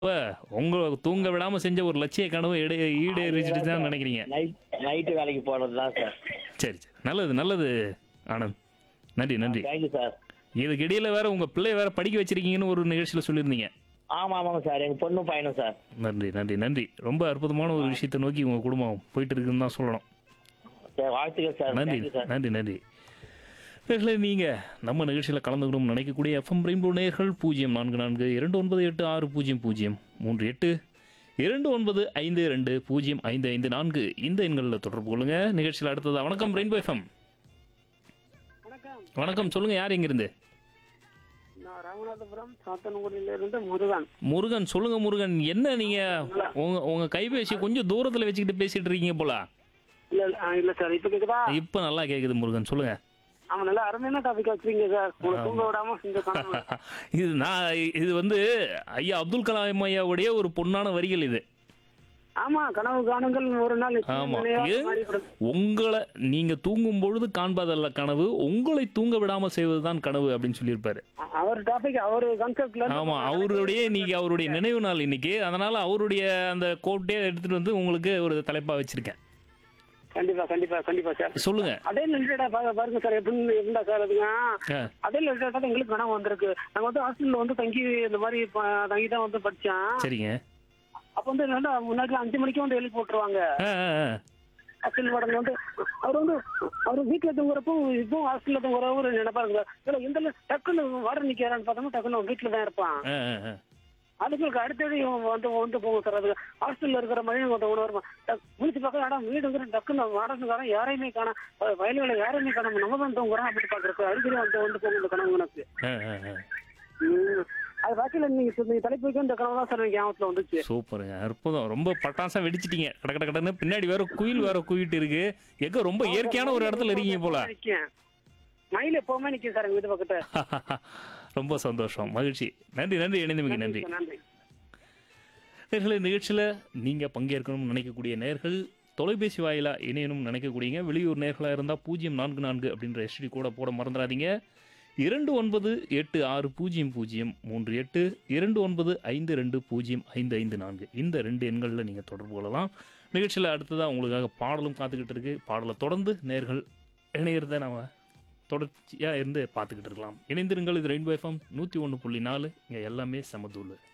இப்ப உங்களை தூங்க விடாம செஞ்ச ஒரு லட்சிய கனவு ஈடே ஈடேறிச்சுட்டு தான் நினைக்கிறீங்க நைட் நைட்டு வேலைக்கு போறது தான் சார் சரி சரி நல்லது நல்லது ஆனந்த் நன்றி நன்றி தேங்க்யூ சார் இதுக்கு இடையில வேற உங்க பிள்ளை வேற படிக்க வச்சிருக்கீங்கன்னு ஒரு நிகழ்ச்சியில சொல்லியிருந்தீங்க ஆமா ஆமாங்க சார் எங்க பொண்ணு பையனும் சார் நன்றி நன்றி நன்றி ரொம்ப அற்புதமான ஒரு விஷயத்தை நோக்கி உங்க குடும்பம் போயிட்டு இருக்குன்னு தான் சொல்லணும் சார் வாழ்த்துக்கள் சார் நன்றி தேங்க்யூ சார் நன்றி நன்றி நேர்களே நீங்க நம்ம நிகழ்ச்சியில் கலந்துக்கணும்னு நினைக்கக்கூடிய எஃப்எம் ரெயின்போ நேர்கள் பூஜ்ஜியம் நான்கு நான்கு இரண்டு ஒன்பது எட்டு ஆறு பூஜ்ஜியம் பூஜ்ஜியம் மூன்று எட்டு இரண்டு ஒன்பது ஐந்து ரெண்டு பூஜ்ஜியம் ஐந்து ஐந்து நான்கு இந்த எண்களில் தொடர்பு கொள்ளுங்க நிகழ்ச்சியில் அடுத்தது வணக்கம் ரெயின்போ எஃப்எம் வணக்கம் வணக்கம் சொல்லுங்க யார் எங்கிருந்து நான் ராமநாதபுரம் சாத்தனகுடியில இருந்து முருகன் முருகன் சொல்லுங்க முருகன் என்ன நீங்க உங்க உங்க கைபேசி கொஞ்சம் தூரத்துல வச்சுக்கிட்டு பேசிட்டு இருக்கீங்க போல இல்ல இல்ல, ஆ, இல்ல சார் இப்ப கேக்குதா இப்ப நல்லா கேக்குது முருகன் சொல்லுங்க அவன் நல்லா அருமையான டாபிக் வச்சிருக்கீங்க சார் உங்களை தூங்க விடாம செஞ்ச கனவு இது நான் இது வந்து ஐயா அப்துல் கலாம் ஐயாவுடைய ஒரு பொன்னான வரிகள் இது ஆமா கனவு காணுங்கள் ஒரு நாள் ஆமா நினைவாக ஏன் மாறிவிடும். உங்களை நீங்க தூங்கும் பொழுது காண்பதல்ல கனவு உங்களை தூங்க விடாம செய்வதுதான் கனவு அப்படின்னு சொல்லியிருப்பாரு அ- அவர் டாபிக் அவர் கான்செப்ட்ல ஆமா அவருடைய இன்னைக்கு அவருடைய நினைவு நாள் இன்னைக்கு அதனால அவருடைய அந்த கோட்டே எடுத்துட்டு வந்து உங்களுக்கு ஒரு தலைப்பா வச்சிருக்கேன் கண்டிப்பா கண்டிப்பா கண்டிப்பா சார் சொல்லுங்க அதே ரிலேட்டடா பாருங்க சார் எப்படி இருந்தா சார் அதுங்க ஆ, அதே ரிலேட்டடா எங்களுக்கு கனவு வந்திருக்கு நாங்க வந்து ஹாஸ்டல்ல வந்து தங்கி இந்த மாதிரி ப- தங்கி தான் வந்து படிச்சேன் சரிங்க அப்ப வந்து என்னன்னா முன்னாடி அஞ்சு மணிக்கு வந்து எழுதி போட்டுருவாங்க ஆ, ஆ, ஆ. ஹாஸ்டல் வார்டன் வந்து அவர் வந்து அவர் வீட்டுல தூங்குறப்போ இப்போ ஹாஸ்டல்ல தூங்குற ஒரு நினைப்பா இருக்கு இல்ல இந்த டக்குன்னு வார்டன் நிக்கிறான்னு பார்த்தோம்னா டக்குன்னு அவன் வீட்டுல தான் இருப்பான் ஆ, ஆ, ஆ. அதுங்களுக்கு அடுத்தது இவன் வந்து வந்து போகும் சார் அது ஹாஸ்டல்ல இருக்கிற மாதிரி வந்து ஒன்று வருமா முடிச்சு பார்க்க ஆனா வீடுங்கிற டக்குன்னு வாடகைக்காரன் யாரையுமே காண வயல்களை யாரையுமே காண நம்ம தான் தூங்குறோம் அப்படி பாக்குறப்ப அடிக்கடி வந்து வந்து போகும் இந்த கனவு எனக்கு ஆ, ஆ, ஆ. ம். அது பாக்கியில நீங்க சொன்ன தலைப்பு வைக்க இந்த கனவு தான் சார் எனக்கு ஞாபகத்துல வந்துச்சு சூப்பருங்க அற்புதம் ரொம்ப பட்டாசா வெடிச்சிட்டீங்க கட கட கடன்னு பின்னாடி வேற குயில் வேற குயிட்டு இருக்கு எங்க ரொம்ப இயற்கையான ஒரு இடத்துல இருக்கீங்க போல நிக்கேன். மயில் எப்பவுமே நிக்கும் சார் எங்க வீட்டு பக்கத்துல ரொம்ப சந்தோஷம் மகிழ்ச்சி நன்றி நன்றி இணைந்தமைக்கு நன்றி நன்றி நேர்களை நிகழ்ச்சியில் நீங்கள் பங்கேற்கணும்னு நினைக்கக்கூடிய நேர்கள் தொலைபேசி வாயிலா இணையணும்னு நினைக்கக்கூடியங்க வெளியூர் நேர்களாக இருந்தால் பூஜ்ஜியம் நான்கு நான்கு அப்படின்ற எஸ்டி கூட போட மறந்துடாதீங்க இரண்டு ஒன்பது எட்டு ஆறு பூஜ்ஜியம் பூஜ்ஜியம் மூன்று எட்டு இரண்டு ஒன்பது ஐந்து ரெண்டு பூஜ்ஜியம் ஐந்து ஐந்து நான்கு இந்த ரெண்டு எண்களில் நீங்கள் தொடர்பு கொள்ளலாம் நிகழ்ச்சியில் அடுத்ததாக உங்களுக்காக பாடலும் காத்துக்கிட்டு இருக்கு பாடலை தொடர்ந்து நேர்கள் இணையறதை நம்ம தொடர்ச்சியாக இருந்து பார்த்துக்கிட்டு இருக்கலாம் இணைந்திருங்கள் இது ரெயின்போ எஃப்எம் நூற்றி ஒன்று புள்ளி நாலு இங்கே எல்லாமே சமதூள்